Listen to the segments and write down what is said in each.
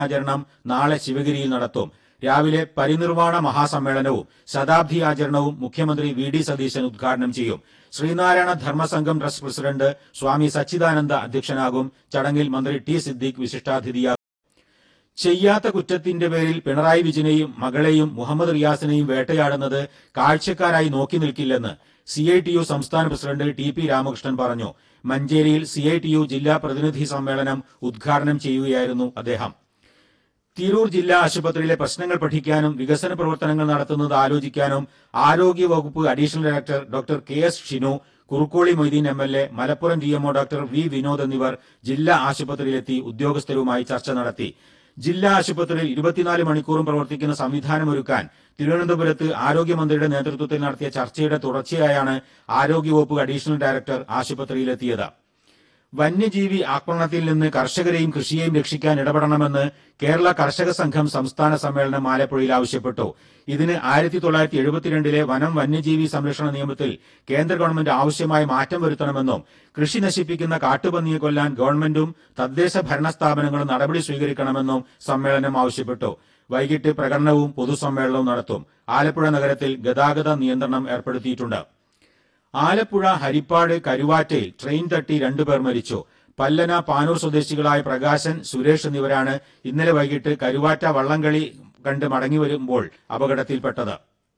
ആചരണം നാളെ ശിവഗിരിയിൽ നടത്തും രാവിലെ പരിനിർവാണ മഹാസമ്മേളനവും ശതാബ്ദി ആചരണവും മുഖ്യമന്ത്രി വി ഡി സതീശൻ ഉദ്ഘാടനം ചെയ്യും ശ്രീനാരായണ ധർമ്മസംഘം ട്രസ്റ്റ് പ്രസിഡന്റ് സ്വാമി സച്ചിദാനന്ദ അധ്യക്ഷനാകും ചടങ്ങിൽ മന്ത്രി ടി സിദ്ദീഖ് വിശിഷ്ടാതിഥിയാകും ചെയ്യാത്ത കുറ്റത്തിന്റെ പേരിൽ പിണറായി വിജയനെയും മകളെയും മുഹമ്മദ് റിയാസിനെയും വേട്ടയാടുന്നത് കാഴ്ചക്കാരായി നോക്കി നിൽക്കില്ലെന്ന് സി ഐ ടി യു സംസ്ഥാന പ്രസിഡന്റ് ടി പി രാമകൃഷ്ണൻ പറഞ്ഞു മഞ്ചേരിയിൽ സി ഐ ടി യു ജില്ലാ പ്രതിനിധി സമ്മേളനം ഉദ്ഘാടനം ചെയ്യുകയായിരുന്നു അദ്ദേഹം തിരൂർ ജില്ലാ ആശുപത്രിയിലെ പ്രശ്നങ്ങൾ പഠിക്കാനും വികസന പ്രവർത്തനങ്ങൾ നടത്തുന്നത് ആലോചിക്കാനും ആരോഗ്യ വകുപ്പ് additional director doctor K S Shinu Kurukkoli Moideen M L A Malappuram D MO doctor V Vinod എന്നിവർ ജില്ലാ ആശുപത്രിയിലെത്തി ഉദ്യോഗസ്ഥരുമായി ചർച്ച നടത്തി ജില്ലാ ആശുപത്രിയിൽ ഇരുപത്തിനാല് മണിക്കൂറും പ്രവർത്തിക്കുന്ന സംവിധാനമൊരുക്കാൻ തിരുവനന്തപുരത്ത് ആരോഗ്യമന്ത്രിയുടെ നേതൃത്വത്തിൽ നടത്തിയ ചർച്ചയുടെ തുടർച്ചയായാണ് ആരോഗ്യവകുപ്പ് അഡീഷണൽ ഡയറക്ടർ ആശുപത്രിയിലെത്തിയത് വന്യജീവി ആക്രമണത്തിൽ നിന്ന് കർഷകരെയും കൃഷിയെയും രക്ഷിക്കാൻ ഇടപെടണമെന്ന് കേരള കർഷക സംഘം സംസ്ഥാന സമ്മേളനം ആലപ്പുഴയിൽ ആവശ്യപ്പെട്ടു ഇതിന് ആയിരത്തി തൊള്ളായിരത്തി എഴുപത്തിരണ്ടിലെ വനം വന്യജീവി സംരക്ഷണ നിയമത്തിൽ കേന്ദ്ര ഗവൺമെന്റ് ആവശ്യമായ മാറ്റം വരുത്തണമെന്നും കൃഷി നശിപ്പിക്കുന്ന കാട്ടുപന്നിയെ കൊല്ലാൻ ഗവൺമെന്റും തദ്ദേശ ഭരണ സ്ഥാപനങ്ങളും നടപടി സ്വീകരിക്കണമെന്നും സമ്മേളനം ആവശ്യപ്പെട്ടു വൈകിട്ട് പ്രകടനവും പൊതുസമ്മേളനവും നടത്തും ആലപ്പുഴ നഗരത്തിൽ ഗതാഗത നിയന്ത്രണം ഏർപ്പെടുത്തിയിട്ടുണ്ട് ആലപ്പുഴ ഹരിപ്പാട് കരുവാറ്റയിൽ ട്രെയിൻ തട്ടി രണ്ടുപേർ മരിച്ചു പല്ലന പാനൂർ സ്വദേശികളായ പ്രകാശൻ സുരേഷ് എന്നിവരാണ് ഇന്നലെ വൈകിട്ട് കരുവാറ്റ വള്ളംകളി കണ്ട് മടങ്ങി വരുമ്പോൾ അപകടത്തിൽപ്പെട്ടത്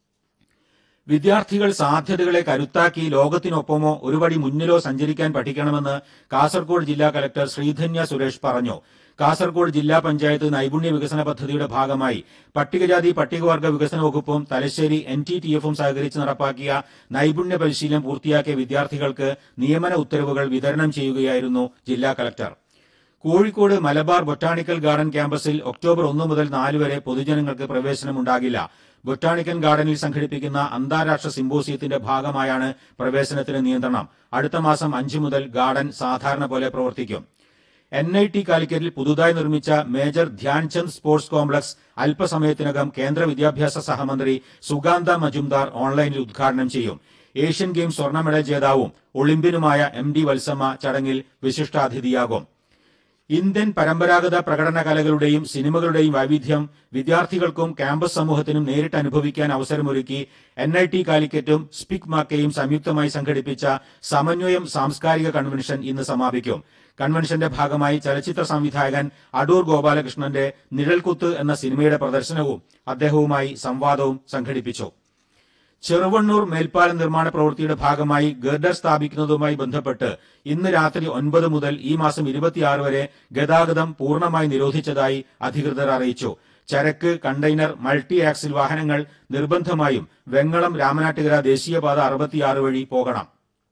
വിദ്യാർത്ഥികൾ സാധ്യതകളെ കരുത്താക്കി ലോകത്തിനൊപ്പമോ ഒരുപടി മുന്നിലോ സഞ്ചരിക്കാൻ പഠിക്കണമെന്ന് കാസർഗോഡ് ജില്ലാ കലക്ടർ ശ്രീധന്യ സുരേഷ് പറഞ്ഞു കാസർഗോഡ് ജില്ലാ പഞ്ചായത്ത് നൈപുണ്യ വികസന പദ്ധതിയുടെ ഭാഗമായി പട്ടികജാതി പട്ടികവർഗ വികസന വകുപ്പും തലശ്ശേരി എൻ ടി ടി എഫും സഹകരിച്ച് നടപ്പാക്കിയ നൈപുണ്യ പരിശീലനം പൂർത്തിയാക്കിയ വിദ്യാർത്ഥികൾക്ക് നിയമന ഉത്തരവുകൾ വിതരണം ചെയ്യുകയായിരുന്നു ജില്ലാ collector Kozhikode Malabar botanical garden ക്യാമ്പസിൽ ഒക്ടോബർ ഒന്ന് മുതൽ നാല് വരെ പൊതുജനങ്ങൾക്ക് പ്രവേശനമുണ്ടാകില്ല ബൊട്ടാണിക്കൽ ഗാർഡനിൽ സംഘടിപ്പിക്കുന്ന അന്താരാഷ്ട്ര സിമ്പോസിയത്തിന്റെ ഭാഗമായാണ് പ്രവേശനത്തിന് നിയന്ത്രണം അടുത്ത മാസം അഞ്ചു മുതൽ ഗാർഡൻ സാധാരണ പോലെ പ്രവർത്തിക്കും എൻ ഐ ടി കാലിക്കറ്റിൽ പുതുതായി നിർമ്മിച്ച മേജർ ധ്യാൻചന്ദ് സ്പോർട്സ് കോംപ്ലക്സ് അല്പസമയത്തിനകം കേന്ദ്ര വിദ്യാഭ്യാസ സഹമന്ത്രി സുഗാന്ത മജുംദാർ ഓൺലൈനിൽ ഉദ്ഘാടനം ചെയ്യും ഏഷ്യൻ ഗെയിംസ് സ്വർണ്ണ മെഡൽ ജേതാവും ഒളിമ്പ്യനുമായ എം ഡി വത്സമ്മ ചടങ്ങിൽ വിശിഷ്ടാതിഥിയാകും ഇന്ത്യൻ പരമ്പരാഗത പ്രകടന കലകളുടെയും സിനിമകളുടെയും വൈവിധ്യം വിദ്യാർത്ഥികൾക്കും ക്യാമ്പസ് സമൂഹത്തിനും നേരിട്ട് അനുഭവിക്കാൻ അവസരമൊരുക്കി എൻ ഐ ടി കാലിക്കറ്റും സ്പിക് മാക്കയും സംയുക്തമായി സംഘടിപ്പിച്ച സമന്വയം സാംസ്കാരിക കൺവെൻഷൻ ഇന്ന് സമാപിക്കും കൺവെൻഷന്റെ ഭാഗമായി ചലച്ചിത്ര സംവിധായകൻ അടൂർ ഗോപാലകൃഷ്ണന്റെ നിഴൽക്കുത്ത് എന്ന സിനിമയുടെ പ്രദർശനവും അദ്ദേഹവുമായി സംവാദവും സംഘടിപ്പിച്ചു ചെറുവണ്ണൂർ മേൽപ്പാല നിർമ്മാണ പ്രവൃത്തിയുടെ ഭാഗമായി ഗർഡർ സ്ഥാപിക്കുന്നതുമായി ബന്ധപ്പെട്ട് ഇന്ന് രാത്രി ഒൻപത് മുതൽ ഈ മാസം ഇരുപത്തിയാറ് വരെ ഗതാഗതം പൂർണ്ണമായി നിരോധിച്ചതായി അധികൃതർ അറിയിച്ചു ചരക്ക് കണ്ടെയ്നർ മൾട്ടി ആക്സിൽ വാഹനങ്ങൾ നിർബന്ധമായും വെങ്ങളം രാമനാട്ടുകര ദേശീയപാത അറുപത്തിയാറ് വഴി പോകണം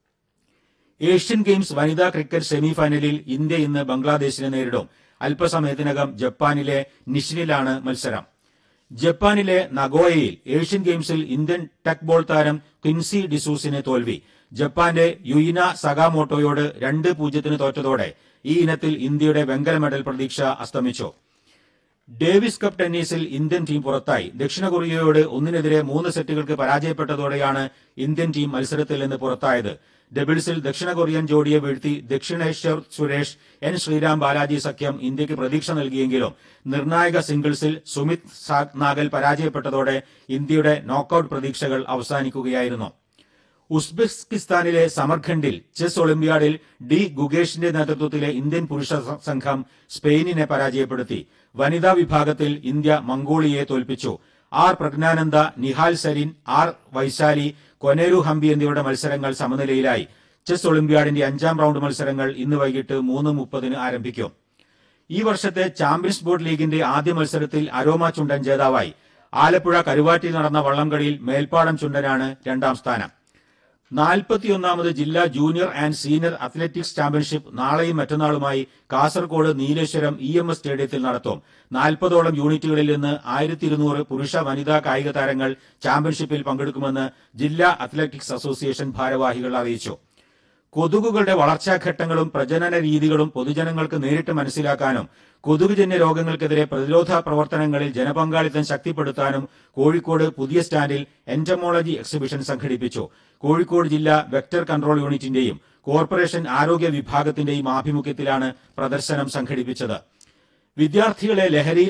ഏഷ്യൻ ഗെയിംസ് വനിതാ ക്രിക്കറ്റ് സെമി ഫൈനലിൽ ഇന്ത്യ ഇന്ന് ബംഗ്ലാദേശിനെ നേരിടും അല്പസമയത്തിനകം ജപ്പാനിലെ നിഷിനിലാണ് മത്സരം ജപ്പാനിലെ നഗോയയിൽ ഏഷ്യൻ ഗെയിംസിൽ ഇന്ത്യൻ ടെക് ബോൾ താരം ക്വിൻസി ഡിസൂസിന് തോൽവി ജപ്പാന്റെ യുയിന സഗാമോട്ടോയോട് രണ്ട് പൂജ്യത്തിന് തോറ്റതോടെ ഈ ഇനത്തിൽ ഇന്ത്യയുടെ വെങ്കല മെഡൽ പ്രതീക്ഷ അസ്തമിച്ചു ഡേവിസ് കപ്പ് ടെന്നീസിൽ ഇന്ത്യൻ ടീം പുറത്തായി ദക്ഷിണ കൊറിയയോട് ഒന്നിനെതിരെ മൂന്ന് സെറ്റുകൾക്ക് പരാജയപ്പെട്ടതോടെയാണ് ഇന്ത്യൻ ടീം മത്സരത്തിൽ നിന്ന് പുറത്തായത് ഡബിൾസിൽ ദക്ഷിണ കൊറിയൻ ജോഡിയെ വീഴ്ത്തി ദക്ഷിണേശ്വർ സുരേഷ് എൻ ശ്രീരാം ബാലാജി സഖ്യം ഇന്ത്യക്ക് പ്രതീക്ഷ നൽകിയെങ്കിലും നിർണായക സിംഗിൾസിൽ സുമിത് സാ- നാഗൽ പരാജയപ്പെട്ടതോടെ ഇന്ത്യയുടെ നോക്കൌട്ട് പ്രതീക്ഷകൾ അവസാനിക്കുകയായിരുന്നു ഉസ്ബെക്കിസ്ഥാനിലെ സമർഖണ്ഡിൽ ചെസ് ഒളിമ്പ്യാഡിൽ ഡി ഗുഗേഷിന്റെ നേതൃത്വത്തിലെ ഇന്ത്യൻ പുരുഷ സ- സംഘം സ്പെയിനിനെ പരാജയപ്പെടുത്തി വനിതാ വിഭാഗത്തിൽ ഇന്ത്യ മംഗോളിയയെ തോൽപ്പിച്ചു ആർ പ്രജ്ഞാനന്ദ നിഹാൽ സരിൻ ആർ വൈശാലി കൊനേരു ഹംപി എന്നിവരുടെ മത്സരങ്ങൾ സമനിലയിലായി ചെസ് ഒളിമ്പ്യാഡിന്റെ അഞ്ചാം റൌണ്ട് മത്സരങ്ങൾ ഇന്ന് വൈകിട്ട് മൂന്ന് മുപ്പതിന് ആരംഭിക്കും ഈ വർഷത്തെ ചാമ്പ്യൻസ് ബോട്ട് ലീഗിന്റെ ആദ്യ മത്സരത്തിൽ അരോമ ചുണ്ടൻ ജേതാവായി ആലപ്പുഴ കരുവാറ്റിൽ നടന്ന വള്ളംകളിയിൽ മേൽപ്പാടം ചുണ്ടനാണ് രണ്ടാം സ്ഥാനം നാൽപ്പത്തിയൊന്നാമത് ജില്ലാ junior and senior athletics championship നാളെയും മറ്റന്നാളുമായി Kasaragod Nileshwaram E M S സ്റ്റേഡിയത്തിൽ നടത്തും നാൽപ്പതോളം യൂണിറ്റുകളിൽ നിന്ന് ആയിരത്തി ഇരുന്നൂറ് പുരുഷ വനിതാ കായിക താരങ്ങൾ ചാമ്പ്യൻഷിപ്പിൽ പങ്കെടുക്കുമെന്ന് ജില്ലാ അത്ലറ്റിക്സ് അസോസിയേഷൻ ഭാരവാഹികൾ അറിയിച്ചു കൊതുകുകളുടെ വളർച്ചാഘട്ടങ്ങളും പ്രജനന രീതികളും പൊതുജനങ്ങൾക്ക് നേരിട്ട് മനസ്സിലാക്കാനും കൊതുകുജന്യ രോഗങ്ങൾക്കെതിരെ പ്രതിരോധ പ്രവർത്തനങ്ങളിൽ ജനപങ്കാളിത്തം ശക്തിപ്പെടുത്താനും കോഴിക്കോട് പുതിയ സ്റ്റാൻഡിൽ എന്റമോളജി എക്സിബിഷൻ സംഘടിപ്പിച്ചു കോഴിക്കോട് ജില്ലാ വെക്ടർ കൺട്രോൾ യൂണിറ്റിന്റെയും കോർപ്പറേഷൻ ആരോഗ്യ വിഭാഗത്തിന്റെയും ആഭിമുഖ്യത്തിലാണ് പ്രദർശനം സംഘടിപ്പിച്ചത് വിദ്യാർത്ഥികളെ ലഹരിയിൽ